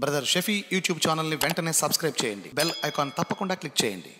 brother Shafi YouTube ఛానల్ని వెంటనే subscribe చేయండి బెల్ ఐకాన్ తప్పకుండా క్లిక్ చేయండి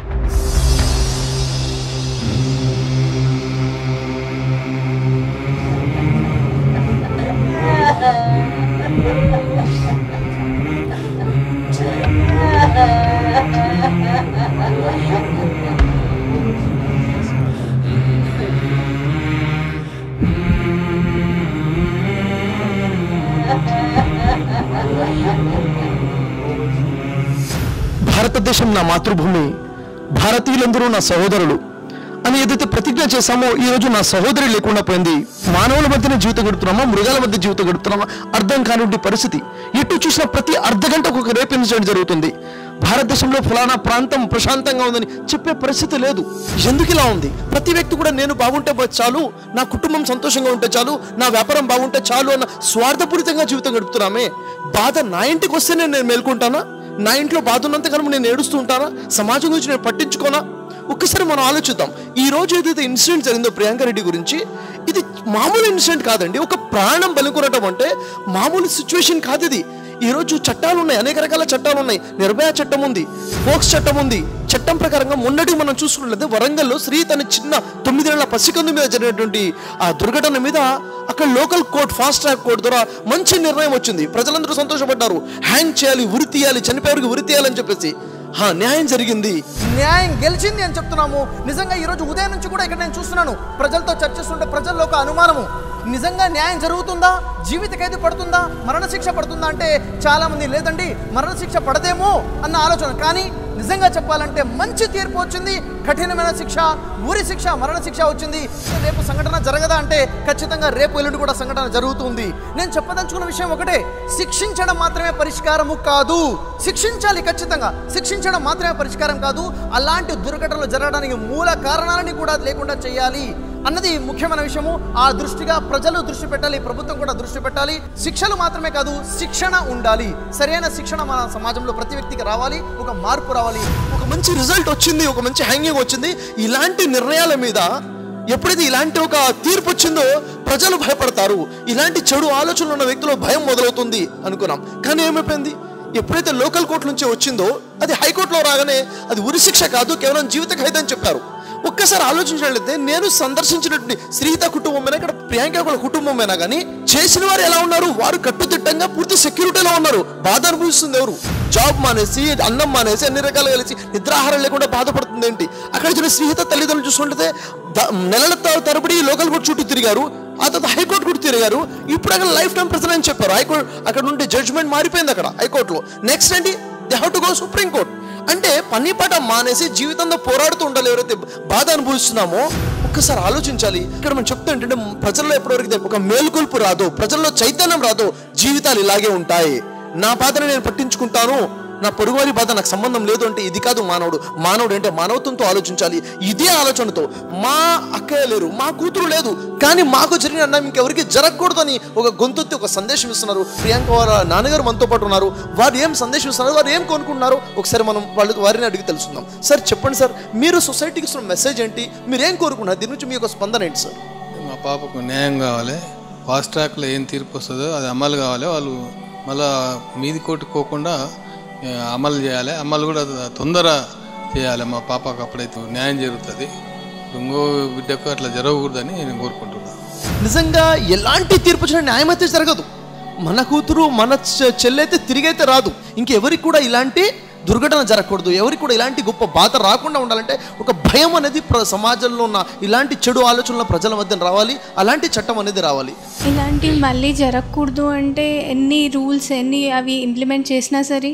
భారతదేశం నా మాతృభూమి భారతీయులందరూ నా సహోదరులు అని ఏదైతే ప్రతిజ్ఞ చేశామో ఈ రోజు నా సహోదరి లేకుండా పోయింది మానవుల మధ్యన జీవితం గడుపుతున్నామా మృగాల మధ్య జీవితం గడుపుతున్నామా అర్థం కానివ్వండి పరిస్థితి ఎటు చూసిన ప్రతి అర్ధ గంటకు ఒక రేపు ఇన్సిడెంట్ జరుగుతుంది భారతదేశంలో ఫలానా ప్రాంతం ప్రశాంతంగా ఉందని చెప్పే పరిస్థితి లేదు ఎందుకు ఇలా ఉంది ప్రతి వ్యక్తి కూడా నేను బాగుంటే బ- చాలు నా కుటుంబం సంతోషంగా ఉంటే చాలు నా వ్యాపారం బాగుంటే చాలు అన్న స్వార్థపూరితంగా జీవితం గడుపుతున్నామే బాధ నా ఇంటికి వస్తేనే నేను మేల్కొంటానా నా ఇంట్లో బాధ ఉన్నంతకాలం నేను ఏడుస్తూ ఉంటానా సమాజం గురించి నేను పట్టించుకోనా ఒక్కసారి మనం ఆలోచిద్దాం ఈ రోజు ఏదైతే ఇన్సిడెంట్ జరిగిందో ప్రియాంక రెడ్డి గురించి ఇది మామూలు ఇన్సిడెంట్ కాదండి ఒక ప్రాణం బలికొనటం అంటే మామూలు సిచ్యువేషన్ కాదు ఇది ఈ రోజు చట్టాలు ఉన్నాయి అనేక రకాల చట్టాలు ఉన్నాయి నిర్భయ చట్టం ఉంది ఫోక్స్ చట్టం ఉంది చట్టం ప్రకారంగా మొన్నటి మనం చూసుకున్నట్లయితే వరంగల్లో శ్రీ తన చిన్న తొమ్మిది నెలల పసికందు మీద జరిగినటువంటి ఆ దుర్ఘటన మీద అక్కడ local court fast track court ద్వారా మంచి నిర్ణయం వచ్చింది ప్రజలందరూ సంతోషపడ్డారు హ్యాంగ్ చేయాలి ఉరి తీయాలి చనిపోయేవారికి ఉరి తీయాలని చెప్పేసి హా న్యాయం జరిగింది న్యాయం గెలిచింది అని చెప్తున్నాము నిజంగా ఈ రోజు ఉదయం నుంచి కూడా ఇక్కడ నేను చూస్తున్నాను ప్రజలతో చర్చిస్తుంటే ప్రజల్లో ఒక అనుమానము నిజంగా న్యాయం జరుగుతుందా జీవిత ఖైదు పడుతుందా మరణశిక్ష పడుతుందా అంటే చాలా మంది లేదండి మరణశిక్ష పడదేమో అన్న ఆలోచన కానీ నిజంగా చెప్పాలంటే మంచి తీర్పు వచ్చింది కఠినమైన శిక్ష ఊరి శిక్ష మరణ శిక్ష వచ్చింది రేపు సంఘటన జరగదా అంటే ఖచ్చితంగా రేపు ఎల్లుండి కూడా సంఘటన జరుగుతుంది నేను చెప్పదలుచుకున్న విషయం ఒకటే శిక్షించడం మాత్రమే పరిష్కారము కాదు శిక్షించాలి ఖచ్చితంగా శిక్షించడం మాత్రమే పరిష్కారం కాదు అలాంటి దుర్ఘటనలు జరగడానికి మూల కారణాలని కూడా లేకుండా చేయాలి అన్నది ముఖ్యమైన విషయము ఆ దృష్టిగా ప్రజలు దృష్టి పెట్టాలి ప్రభుత్వం కూడా దృష్టి పెట్టాలి శిక్షలు మాత్రమే కాదు శిక్షణ ఉండాలి సరైన శిక్షణ మన సమాజంలో ప్రతి వ్యక్తికి రావాలి ఒక మార్పు రావాలి ఒక మంచి రిజల్ట్ వచ్చింది ఒక మంచి హ్యాంగింగ్ వచ్చింది ఇలాంటి నిర్ణయాల మీద ఎప్పుడైతే ఇలాంటి ఒక తీర్పు వచ్చిందో ప్రజలు భయపడతారు ఇలాంటి చెడు ఆలోచనలు ఉన్న వ్యక్తులు భయం మొదలవుతుంది అనుకున్నాం కానీ ఏమైపోయింది ఎప్పుడైతే లోకల్ కోర్టు నుంచి వచ్చిందో అది హైకోర్టులో రాగానే అది ఉరి శిక్ష కాదు కేవలం జీవిత ఖైదు అని చెప్పారు ఒక్కసారి ఆలోచించినట్లయితే నేను సందర్శించినటువంటి శ్రీత కుటుంబమైనా ఇక్కడ ప్రియాంక వాళ్ళ కుటుంబమైనా కానీ చేసిన వారు ఎలా ఉన్నారు వారు కట్టుదిట్టంగా పూర్తి సెక్యూరిటీలో ఉన్నారు బాధ అనుభవిస్తుంది ఎవరు జాబ్ మానేసి అన్నం మానేసి అన్ని రకాలు కలిసి నిద్రాహారం లేకుండా బాధపడుతుంది ఏంటి అక్కడ చూసిన శ్రీహిత తల్లిదండ్రులు చూసుకుంటే ద- నెలల త- తరబడి లోకల్ కోర్టు చుట్టూ తిరిగారు ఆ తర్వాత హైకోర్టు కూడా తిరిగారు ఇప్పుడు అక్కడ లైఫ్ టైం ప్రెసర్ అని చెప్పారు హైకోర్టు అక్కడ నుండి జడ్జ్మెంట్ మారిపోయింది అక్కడ హైకోర్టులో నెక్స్ట్ ఏంటి they have to go supreme court అంటే పని పాట మానేసి జీవితంలో పోరాడుతూ ఉండాలి ఎవరైతే బాధ అనుభవిస్తున్నామో ఒక్కసారి ఆలోచించాలి ఇక్కడ మనం చెప్తా ఏంటంటే ప్రజల్లో ఎప్పటివరకు ఒక మేల్కొల్పు రాదో ప్రజల్లో చైతన్యం రాదో జీవితాలు ఇలాగే ఉంటాయి నా బాధను నేను పట్టించుకుంటాను నా పొరుగువారి బాధ నాకు సంబంధం లేదు అంటే ఇది కాదు మానవుడు మానవుడు అంటే మానవత్వంతో ఆలోచించాలి ఇదే ఆలోచనతో మా అక్కయ్య లేరు మా కూతురు లేదు కానీ మాకు జరిగిన అన్నం ఇంకెవరికి జరగకూడదని ఒక గొంతెత్తి ఒక సందేశం ఇస్తున్నారు ప్రియాంక వారి నాన్నగారు మనతో పాటు ఉన్నారు వారు ఏం సందేశం ఇస్తున్నారు వారు ఏం కొనుక్కుంటున్నారు ఒకసారి మనం వాళ్ళు వారిని అడిగి తెలుసుకుందాం సార్ చెప్పండి సార్ మీరు సొసైటీకి ఇస్తున్న మెసేజ్ ఏంటి మీరు ఏం కోరుకున్నారు దీని నుంచి మీ యొక్క స్పందన ఏంటి సార్ మా పాపకు న్యాయం కావాలి ఫాస్ట్ ట్రాక్లో ఏం తీర్పు వస్తుందో అది అమలు కావాలి వాళ్ళు మళ్ళా మీది కొట్టుకోకుండా ఆ, అమలు చేయాలి అమలు కూడా తొందర చేయాలి మా పాపకు అప్పుడైతే న్యాయం జరుగుతుంది ఇంకో బిడ్డకు అట్లా జరగకూడదని నేను కోరుకుంటున్నాను నిజంగా ఎలాంటి తీర్పు వచ్చిన న్యాయం అయితే జరగదు మన కూతురు మన చె- చెల్లైతే తిరిగైతే రాదు ఇంకెవరికి కూడా ఇలాంటి దుర్ఘటన జరగకూడదు ఎవరికి కూడా ఇలాంటి గొప్ప బాధ రాకుండా ఉండాలంటే ఒక భయం అనేది ప్ర సమాజంలో ఉన్న ఇలాంటి చెడు ఆలోచనల ప్రజల మధ్య రావాలి అలాంటి చట్టం అనేది రావాలి ఇలాంటివి మళ్ళీ జరగకూడదు అంటే ఎన్ని రూల్స్ ఎన్ని అవి ఇంప్లిమెంట్ చేసినా సరే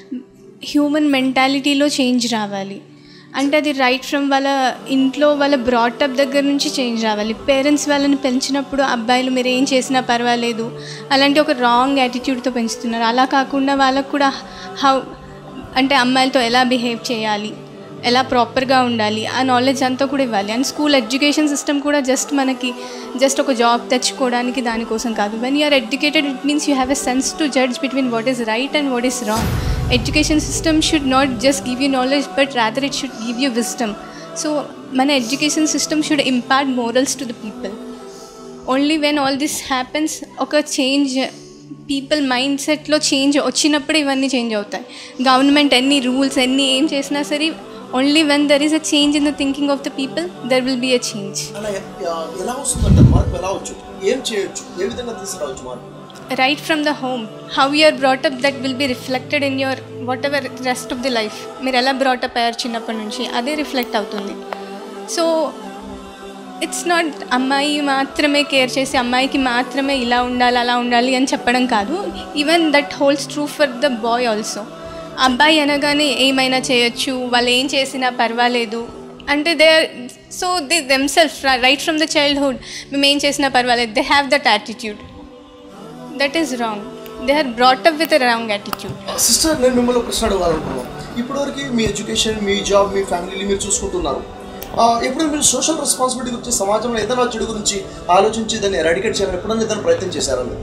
హ్యూమన్ మెంటాలిటీలో చేంజ్ రావాలి అంటే అది రైట్ ఫ్రమ్ వాళ్ళ ఇంట్లో వాళ్ళ బ్రాటప్ దగ్గర నుంచి చేంజ్ రావాలి పేరెంట్స్ వాళ్ళని పెంచినప్పుడు అబ్బాయిలు మీరు ఏం చేసినా పర్వాలేదు అలాంటి ఒక రాంగ్ యాటిట్యూడ్తో పెంచుతున్నారు అలా కాకుండా వాళ్ళకు కూడా హౌ అంటే అమ్మాయిలతో ఎలా బిహేవ్ చేయాలి ఎలా ప్రాపర్గా ఉండాలి ఆ నాలెడ్జ్ అంతా కూడా ఇవ్వాలి అండ్ స్కూల్ ఎడ్యుకేషన్ సిస్టమ్ కూడా జస్ట్ మనకి జస్ట్ ఒక జాబ్ తెచ్చుకోవడానికి దానికోసం కాదు when you're educated it means you have a sense to judge between what is right and what is wrong education system should not just give you knowledge but rather it should give you wisdom so మన education system should impart morals to the people only when all this happens ఒక change people mind సెట్లో change వచ్చినప్పుడు ఇవన్నీ change అవుతాయి government ఎన్ని rules ఎన్ని ఏం చేసినా సరే only when there is a change in the thinking of the people there will be a change అలా ఎ- ఎలా వస్తుందంటే మార్పు ఎలా వచ్చు ఏం చేయొచ్చు ఏ విధంగా తీసుకురావచ్చు మార్పు right from the home how you are brought up that will be reflected in your whatever rest of the life మీరు ఎలా brought up అయ్యారు చిన్నప్పటి నుంచి అదే రిఫ్లెక్ట్ అవుతుంది సో ఇట్స్ నాట్ అమ్మాయి మాత్రమే కేర్ చేసి అమ్మాయికి మాత్రమే ఇలా ఉండాలి అలా ఉండాలి అని చెప్పడం కాదు even that holds true for the boy also అబ్బాయి అనగానే ఏమైనా చేయొచ్చు వాళ్ళు ఏం చేసినా పర్వాలేదు అంటే they so they themself right from the childhood మేము ఏం చేసినా పర్వాలేదు they have that attitude that is wrong they are brought up with wrong attitude sister నేను మిమ్మల్ని ఒక ప్రశ్న అడగాలనుకున్నాను ఇప్పటివరకు మీ ఎడ్యుకేషన్ మీ జాబ్ మీ ఫ్యామిలీని మీరు చూసుకుంటున్నారు ఆ, ఎప్పుడు మీరు సోషల్ రెస్పాన్సిబిలిటీ గురించి సమాజంలో ఏదైనా చెడు గురించి ఆలోచించి దాన్ని ఎరాడికేట్ చేయాలని ఎప్పుడైనా ఏదైనా ప్రయత్నం చేశారండి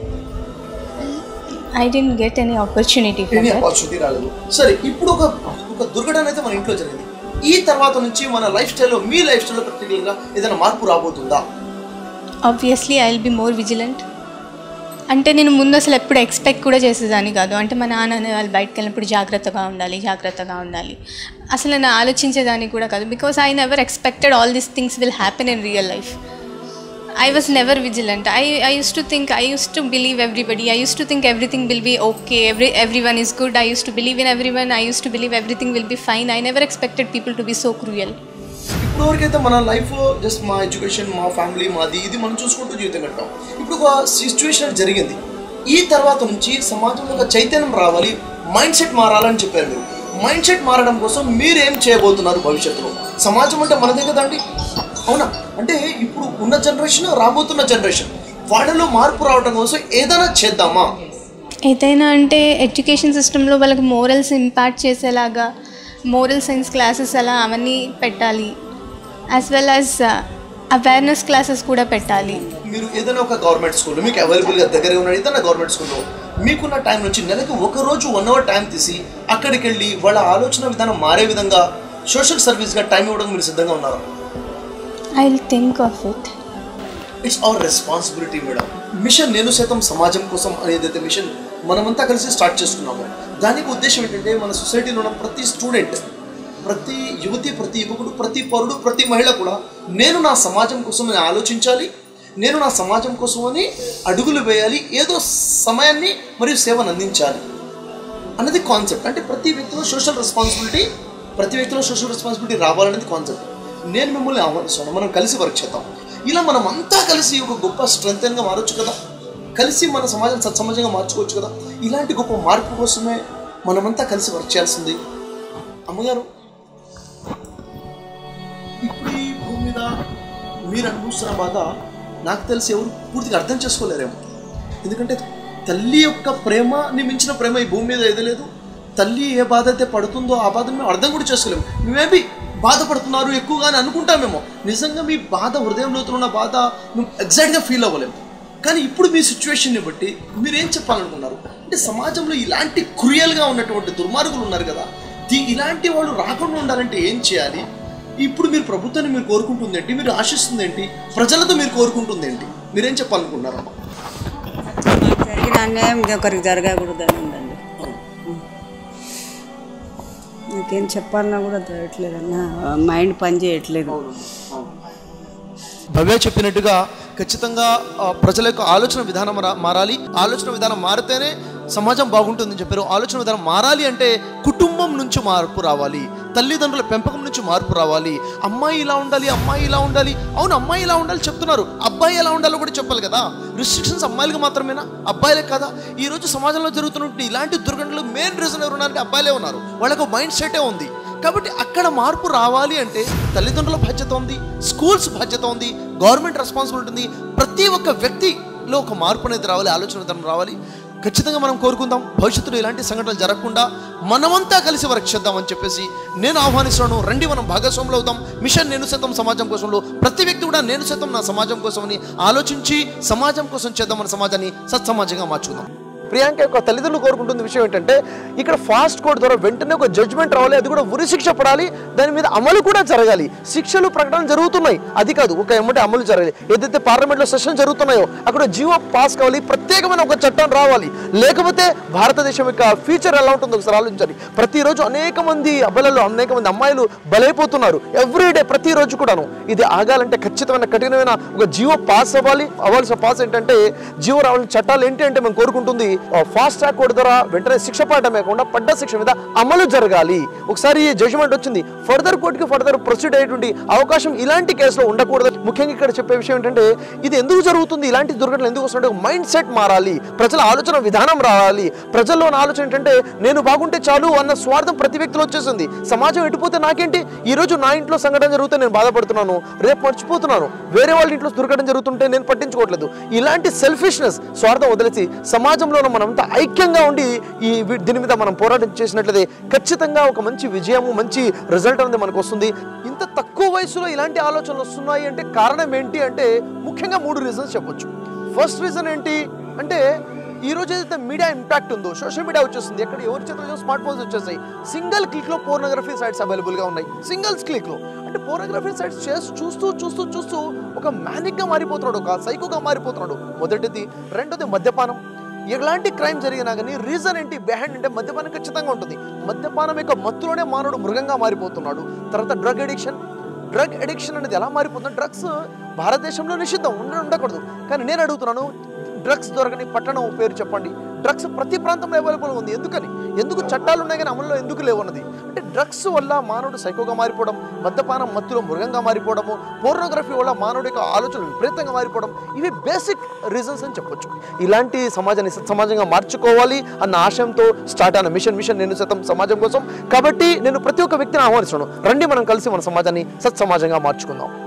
I didn't get any opportunity for any that opportunity రాలేదు సరే ఇప్పుడు ఒక ఒక దుర్ఘటన అయితే మన ఇంట్లో జరిగింది ఈ తర్వాత నుంచి మన లైఫ్ స్టైల్లో మీ లైఫ్ స్టైల్లో పర్టికులర్గా ఏదైనా మార్పు రాబోతుందా obviously I will be more vigilant అంటే నేను ముందు అసలు ఎప్పుడు ఎక్స్పెక్ట్ కూడా చేసేదాన్ని కాదు అంటే మా నాన్న అనే వాళ్ళు బయటకు వెళ్ళినప్పుడు జాగ్రత్తగా ఉండాలి జాగ్రత్తగా ఉండాలి అసలు నేను ఆలోచించేదాన్ని కూడా కాదు because I never expected all these things will happen in real life I was never vigilant I I used to think I used to believe everybody I used to think everything will be okay every every one is good I used to believe in every one I used to believe everything will be fine I never expected people to be so cruel ఇప్పటివరకైతే మన life just మా education మా family మాది ఇది మనం చూసుకుంటూ జీవితం గడపాం ఇప్పుడు ఒక సిచ్యువేషన్ జరిగింది ఈ తర్వాత నుంచి సమాజంలో ఒక చైతన్యం రావాలి మైండ్ సెట్ మారాలని చెప్పారు మీరు మైండ్ సెట్ మారడం కోసం మీరు ఏం చేయబోతున్నారు భవిష్యత్తులో సమాజం అంటే మనదే కదండి అవునా అంటే ఇప్పుడు ఉన్న జనరేషన్ రాబోతున్న జనరేషన్ వాళ్ళలో మార్పు రావడం కోసం ఏదైనా చేద్దామా ఏదైనా అంటే ఎడ్యుకేషన్ సిస్టంలో వాళ్ళకి మోరల్స్ ఇంపాక్ట్ చేసేలాగా మోరల్ సైన్స్ క్లాసెస్ అలా అవన్నీ పెట్టాలి as well as awareness classes కూడా పెట్టాలి మీరు ఏదైనా ఒక గవర్నమెంట్ స్కూల్ మీకు అవైలబుల్గా దగ్గర ఉన్న ఏదైనా గవర్నమెంట్ స్కూల్లో మీకున్న టైం నుంచి నెలకు ఒక రోజు వన్ అవర్ టైం తీసి అక్కడికి వెళ్ళి వాళ్ళ ఆలోచన విధానం మారే విధంగా సోషల్ సర్వీస్గా టైం ఇవ్వడం మీరు సిద్ధంగా ఉన్నారా I will think of it it's our responsibility madam mission నేను సైతం సమాజం కోసం అనేదైతే మిషన్ మనమంతా కలిసి స్టార్ట్ చేసుకున్నాము దానికి ఉద్దేశం ఏంటంటే మన సొసైటీలో ఉన్న ప్రతి స్టూడెంట్ ప్రతి యువతి ప్రతి యువకుడు ప్రతి పౌరుడు ప్రతి మహిళ కూడా నేను నా సమాజం కోసం నేను ఆలోచించాలి నేను నా సమాజం కోసం అని అడుగులు వేయాలి ఏదో సమయాన్ని మరియు సేవను అందించాలి అన్నది కాన్సెప్ట్ అంటే ప్రతి వ్యక్తిలో సోషల్ రెస్పాన్సిబిలిటీ ప్రతి వ్యక్తిలో సోషల్ రెస్పాన్సిబిలిటీ రావాలనేది కాన్సెప్ట్ నేను మిమ్మల్ని ఆహ్వానిస్తాను మనం కలిసి వర్క్ చేద్దాం ఇలా మనం అంతా కలిసి ఒక గొప్ప స్ట్రెంగ్గా మారొచ్చు కదా కలిసి మన సమాజం సత్సమాజంగా మార్చుకోవచ్చు కదా ఇలాంటి గొప్ప మార్పు కోసమే మనమంతా కలిసి వర్క్ చేయాల్సింది అమ్మగారు ఇప్పుడు ఈ భూమి మీద మీరు అనుభవిస్తున్న బాధ నాకు తెలిసి ఎవరు పూర్తిగా అర్థం చేసుకోలేరేమో ఎందుకంటే తల్లి యొక్క ప్రేమని మించిన ప్రేమ ఈ భూమి మీద ఏది లేదు తల్లి ఏ బాధ అయితే పడుతుందో ఆ బాధను మేము అర్థం కూడా చేసుకోలేము మేబీ బాధపడుతున్నారు ఎక్కువగానే అనుకుంటామేమో నిజంగా మీ బాధ హృదయంలో ఉన్న బాధ మేము ఎగ్జాక్ట్గా ఫీల్ అవ్వలేము కానీ ఇప్పుడు మీ సిచ్యువేషన్ని బట్టి మీరేం చెప్పాలనుకున్నారు అంటే సమాజంలో ఇలాంటి క్రూయల్గా ఉన్నటువంటి దుర్మార్గులు ఉన్నారు కదా దీ- ఇలాంటి వాళ్ళు రాకుండా ఉండాలంటే ఏం చేయాలి ఇప్పుడు మీరు ప్రభుత్వాన్ని మీరు కోరుకుంటుంది ఏంటి మీరు ఆశిస్తుంది ఏంటి ప్రజలతో మీరు కోరుకుంటుంది ఏంటి మీరేం చెప్పాలనుకుంటున్నారు మాకు జరిగిన అన్యాయం ఇంకొకరికి జరగకూడదని ఉందండి నాకేం చెప్పాలన్నా కూడా జరగట్లేదు అన్న మైండ్ పని చేయట్లేదు భవ్య చెప్పినట్టుగా ఖచ్చితంగా ఆ, ప్రజల యొక్క ఆలోచన విధానం రా- మారాలి ఆలోచన విధానం మారితేనే సమాజం బాగుంటుందని చెప్పారు ఆలోచన విధానం మారాలి అంటే కుటుంబం నుంచి మార్పు రావాలి తల్లిదండ్రుల పెంపకం నుంచి మార్పు రావాలి అమ్మాయి ఇలా ఉండాలి అమ్మాయి ఇలా ఉండాలి అవును అమ్మాయి ఇలా ఉండాలి చెప్తున్నారు అబ్బాయి ఎలా ఉండాలో కూడా చెప్పాలి కదా రిస్ట్రిక్షన్స్ అమ్మాయిలకు మాత్రమేనా అబ్బాయిలే కదా ఈ రోజు సమాజంలో జరుగుతున్న ఇలాంటి దుర్ఘటనలు మెయిన్ రీజన్ ఎవరు ఉన్నారంటే అబ్బాయిలే ఉన్నారు వాళ్ళకు మైండ్ సెటే ఉంది కాబట్టి అక్కడ మార్పు రావాలి అంటే తల్లిదండ్రుల బాధ్యత ఉంది స్కూల్స్ బాధ్యత ఉంది గవర్నమెంట్ రెస్పాన్సిబిలిటీ ఉంది ప్రతి ఒక్క వ్యక్తిలో ఒక మార్పు అనేది రావాలి ఆలోచన విధానం రావాలి ఖచ్చితంగా మనం కోరుకుందాం భవిష్యత్తులో ఇలాంటి సంఘటనలు జరగకుండా మనమంతా కలిసి వర్క్ చేద్దామని చెప్పేసి నేను ఆహ్వానిస్తున్నాను రండి మనం భాగస్వాములు అవుదాం మిషన్ నేను శాతం సమాజం కోసంలో ప్రతి వ్యక్తి కూడా నేను శాతం నా సమాజం కోసమని ఆలోచించి సమాజం కోసం చేద్దాం మన సమాజాన్ని సత్సమాజంగా మార్చుకుందాం ప్రియాంక యొక్క తల్లిదండ్రులు కోరుకుంటున్న విషయం ఏంటంటే ఇక్కడ ఫాస్ట్ కోర్ట్ ద్వారా వెంటనే ఒక జడ్జ్మెంట్ రావాలి అది కూడా ఉరి శిక్ష పడాలి దాని మీద అమలు కూడా జరగాలి శిక్షలు ప్రకటన జరుగుతున్నాయి అది కాదు ఒక ఎమ్మటి అమలు జరగాలి ఏదైతే పార్లమెంట్లో సెషన్ జరుగుతున్నాయో అక్కడ జీవో పాస్ కావాలి ప్రత్యేకమైన ఒక చట్టం రావాలి లేకపోతే భారతదేశం యొక్క ఫ్యూచర్ ఎలా ఉంటుందో ఒకసారి ఆలోచించాలి ప్రతిరోజు అనేక మంది అబ్బాయిలలో అనేక మంది అమ్మాయిలు బలైపోతున్నారు ఎవ్రీడే ప్రతిరోజు కూడాను ఇది ఆగాలంటే ఖచ్చితమైన కఠినమైన ఒక జీవో పాస్ అవ్వాలి అవ్వాల్సిన పాస్ ఏంటంటే జీవో రావాల్సిన చట్టాలు ఏంటి అంటే మేము కోరుకుంటుంది ఫాస్ట్ ట్రాక్ కోడ్ ద్వారా వెంటనే శిక్ష పడటమే కాకుండా పడ్డ శిక్ష మీద అమలు జరగాలి ఒకసారి జడ్జిమెంట్ వచ్చింది ఫర్దర్ కోర్టుకి ఫర్దర్ ప్రొసీడ్ అయ్యేటువంటి అవకాశం ఇలాంటి కేసులో ఉండకూడదు ముఖ్యంగా ఇక్కడ చెప్పే విషయం ఏంటంటే ఇది ఎందుకు జరుగుతుంది ఇలాంటి దుర్ఘటనలు ఎందుకు వస్తుంటే మైండ్ సెట్ మారాలి ప్రజల ఆలోచన విధానం రావాలి ప్రజల్లో ఉన్న ఆలోచన ఏంటంటే నేను బాగుంటే చాలు అన్న స్వార్థం ప్రతి వ్యక్తిలో వచ్చేసింది సమాజం ఎటుపోతే నాకేంటి ఈ రోజు నా ఇంట్లో సంఘటన జరిగితే నేను బాధపడుతున్నాను రేపు మర్చిపోతున్నాను వేరే వాళ్ళ ఇంట్లో దుర్ఘటన జరుగుతుంటే నేను పట్టించుకోవట్లేదు ఇలాంటి సెల్ఫిష్నెస్ స్వార్థం వదిలేసి సమాజంలో మనమంతా ఐక్యంగా ఉండి ఈ వీ- దీని మీద మనం పోరాటం చేసినట్లయితే ఖచ్చితంగా ఒక మంచి విజయము మంచి రిజల్ట్ అనేది మనకు వస్తుంది ఇంత తక్కువ వయసులో ఇలాంటి ఆలోచనలు వస్తున్నాయి అంటే కారణం ఏంటి అంటే ముఖ్యంగా మూడు రీజన్స్ చెప్పొచ్చు ఫస్ట్ రీజన్ ఏంటి అంటే ఈ రోజు ఏదైతే మీడియా ఇంపాక్ట్ ఉందో సోషల్ మీడియా వచ్చేస్తుంది ఎక్కడ ఎవరి చేతిలో స్మార్ట్ ఫోన్స్ వచ్చేసాయి సింగిల్ క్లిక్ లో పోర్నోగ్రఫీ సైట్స్ అవైలబుల్ గా ఉన్నాయి సింగిల్స్ క్లిక్ లో అంటే పోర్నోగ్రఫీ సైట్స్ చేసి చూస్తూ చూస్తూ చూస్తూ ఒక మ్యానిక్ గా మారిపోతున్నాడు ఒక సైకోగా మారిపోతున్నాడు మొదటిది రెండోది మద్యపానం ఎలాంటి క్రైమ్ జరిగినా కానీ రీజన్ ఏంటి బిహైండ్ అంటే మద్యపానం ఖచ్చితంగా ఉంటుంది మద్యపానం యొక్క మత్తులోనే మానవుడు మృగంగా మారిపోతున్నాడు తర్వాత డ్రగ్ అడిక్షన్ డ్రగ్ అడిక్షన్ అనేది ఎలా మారిపోతుంది డ్రగ్స్ భారతదేశంలో నిషిద్ధం ఉండ ఉండకూడదు కానీ నేను అడుగుతున్నాను డ్రగ్స్ దొరకని పట్టణం పేరు చెప్పండి డ్రగ్స్ ప్రతి ప్రాంతంలో అవైలబుల్ ఉంది ఎందుకని ఎందుకు చట్టాలు ఉన్నాయి కానీ అమల్లో ఎందుకు లేవు అన్నది అంటే డ్రగ్స్ వల్ల మానవుడు సైకోగా మారిపోవడం మద్యపానం మత్తులో మృగంగా మారిపోవడము పోర్నోగ్రఫీ వల్ల మానవుడి యొక్క ఆలోచనలు విపరీతంగా మారిపోవడం ఇవి బేసిక్ రీజన్స్ అని చెప్పొచ్చు ఇలాంటి సమాజాన్ని సమాజంగా మార్చుకోవాలి అన్న ఆశయంతో స్టార్ట్ అయిన మిషన్ మిషన్ నేను శాతం సమాజం కోసం కాబట్టి నేను ప్రతి ఒక్క వ్యక్తిని ఆహ్వానిస్తున్నాను రండి మనం కలిసి మన సమాజాన్ని సత్సమాజంగా మార్చుకుందాం